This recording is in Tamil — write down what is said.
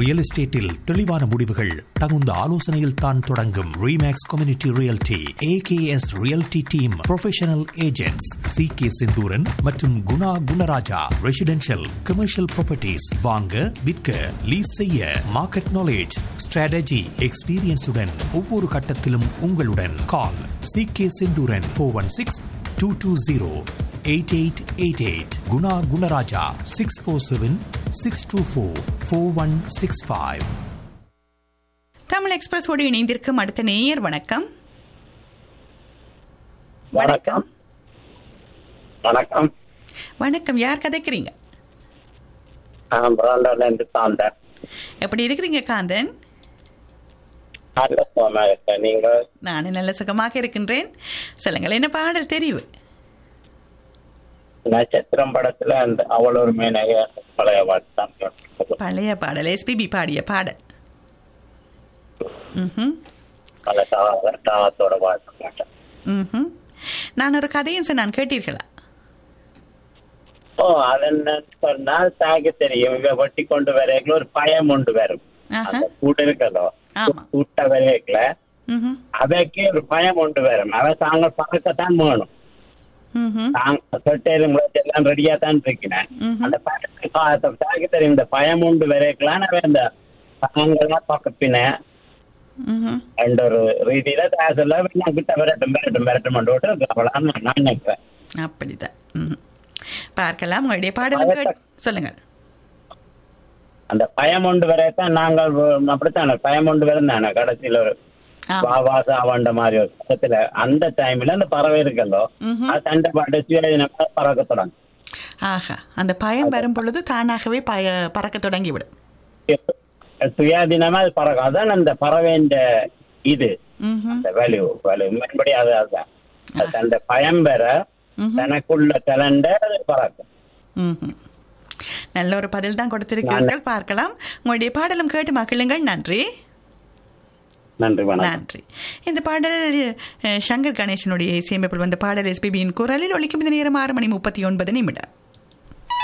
ரியல் எஸ்டேட்டில் தெளிவான முடிவுகள் தகுந்த ஆலோசனையில் தான் தொடங்கும் Remax community realty AKS realty team professional agents C K Senthuran மற்றும் Guna Gunaraja residential commercial properties வாங்க விற்க லீஸ் செய்ய மார்க்கெட் நாலேஜ் ஸ்ட்ராட்டஜி எக்ஸ்பீரியன்ஸுடன் ஒவ்வொரு கட்டத்திலும் உங்களுடன் call C K Senthuran four one six two two zero eight eight eight eight Guna Gunaraja six four seven six two four four one six five Tamil எக்ஸ்பிரஸோடு இணைந்திருக்கும் அடுத்த நேயர் வணக்கம் வணக்கம் வணக்கம் வணக்கம் யார் கதைக்கிறீங்க நான் பிராண்டர்ல இருந்து சாந்தேன் எப்படி இருக்கிறீங்க காந்தன் நல்ல சுகமா இருக்கேன் நீங்க நானும் நல்ல சுகமாக இருக்கின்றேன் சொல்லுங்கள் என்ன பாடல் தெரிவு நட்சத்திரம் படத்துல அந்த அவள் ஒரு மேனக பழைய பாட்டு தான் கேட்டது. பழைய பாடல் எஸ்பிபி பாடிய பாடல் ம்ஹும். பல தா- தாளத்தோட பாட்டு கேட்டேன். ம்ஹும். நான் ஒரு கதையும் சொன்னான் கேட்டீர்களா ஓ அது என்ன சொன்னால் தாக்கு தெரியும் இவ வெட்டி கொண்டு வரையில ஒரு பயம் உண்டு வரும் ஆஹா. அந்த கூட்டு இருக்கதோ ஆமா. கூட்ட வரையில ம்ஹும். அவைக்கு ஒரு பயம் உண்டு வரும் அதை தாங்க பறக்கத்தான் வேணும் ம்ஹும். தாங்க சொட்டேரு முளைச்சு எல்லாம் ரெடியா தான் இருக்கிறேன் ம்ஹும். அந்த பயம் தாக்கு தெரியும் இந்த பயம் உண்டு வரைக்கலாம் அவன் இந்த தாங்கெல்லாம் பக்கப்பின ம்ஹும். என்ற ஒரு ரீதியில தாசல்ல நான் கிட்ட விரட்டும் விரட்டும் விரட்டும் விட்டு அவ்வளவு நான் நினைக்கிறேன் அப்படிதான் ம்ஹும். பார்க்கலாம் உங்களுடைய பாடலும் கேட்- சொல்லுங்கள் அந்த பயம் உண்டு வரையத்தான் நாங்கள் அப்படித்தானே பயம் உண்டு வரைந்தானே கடைசியில ஒரு ஆமா. வாவாச அவண்ட மாதிரி ஒரு பக்கத்துல அந்த டைம்ல அந்த பறவை இருக்கல்லோ ம்ஹும். அது தண்டை பாட்டு சுயதினமா பறக்க தொடங்கும் ஆஹா அந்த பயம் வரும் பொழுது தானாகவே பய பறக்க தொடங்கிவிடும் சுயாதீனமா அது பறக்கும் அதான் அந்த பறவையின் இது ம்ஹும். அந்த வேல்யூ வேல்யூ மறுபடி அது அதுதான் அது அந்த பயம் பெற ம்ஹும். தனக்குள்ள கலண்ட அது பறக்கும் ம்ஹும். நல்ல ஒரு பதில் தான் கொடுத்திருக்கிறீர்கள் பார்க்கலாம் உங்களுடைய பாடலும் கேட்டு மகிழுங்கள் நன்றி நன்றி வணக்கம் நன்றி இந்த பாடல் அஹ், சங்கர் கணேசனுடைய இசையமைப்பில் வந்த பாடல் எஸ்பிபியின் குரலில் ஒலிக்கும் இந்த நேரம் ஆறு மணி முப்பத்தி ஒன்பது நிமிடம்